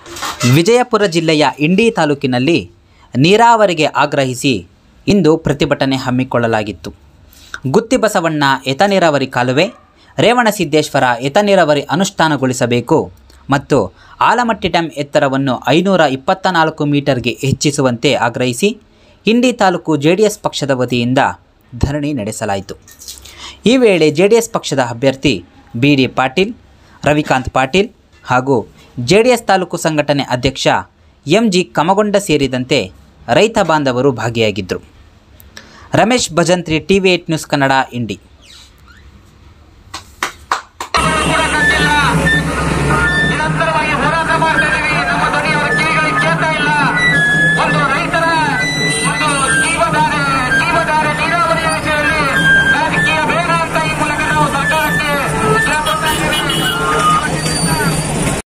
ವಿಜಯಪುರ ಜಿಲ್ಲೆಯ ಇಂಡಿ ತಾಲೂಕಿನಲ್ಲಿ ನೀರಾವರಿಗೆ ಆಗ್ರಹಿಸಿ ಇಂದು ಪ್ರತಿಭಟನೆ ಹಮ್ಮಿಕೊಳ್ಳಲಾಗಿತ್ತು ಗುತ್ತಿ ಬಸವಣ್ಣ ಏತ ನೀರಾವರಿ ಕಾಲುವೆ ರೇವಣಸಿದ್ದೇಶ್ವರ ಏತ ನೀರಾವರಿ ಅನುಷ್ಠಾನಗೊಳಿಸಬೇಕು ಮತ್ತು ಆಲಮಟ್ಟಿ ಡ್ಯಾಂ ಎತ್ತರವನ್ನು ಐನೂರ ಇಪ್ಪತ್ತ ನಾಲ್ಕು ಮೀಟರ್ಗೆ ಹೆಚ್ಚಿಸುವಂತೆ ಆಗ್ರಹಿಸಿ ಇಂಡಿ ತಾಲೂಕು ಜೆ ಡಿ ಎಸ್ ಪಕ್ಷದ ವತಿಯಿಂದ ಧರಣಿ ನಡೆಸಲಾಯಿತು ಈ ವೇಳೆ ಜೆ ಡಿ ಎಸ್ ಪಕ್ಷದ ಅಭ್ಯರ್ಥಿ ಬಿ ಡಿ ಪಾಟೀಲ್ ರವಿಕಾಂತ್ ಪಾಟೀಲ್ ಹಾಗೂ ಜೆ ಡಿ ಎಸ್ ತಾಲೂಕು ಸಂಘಟನೆ ಅಧ್ಯಕ್ಷ ಎಂ ಜಿ ಕಮಗೊಂಡ ಸೇರಿದಂತೆ ರೈತ ಬಾಂಧವರು ಭಾಗಿಯಾಗಿದ್ದರು Ramesh Bhajantri T V eight news Kannada ಇಂಡಿ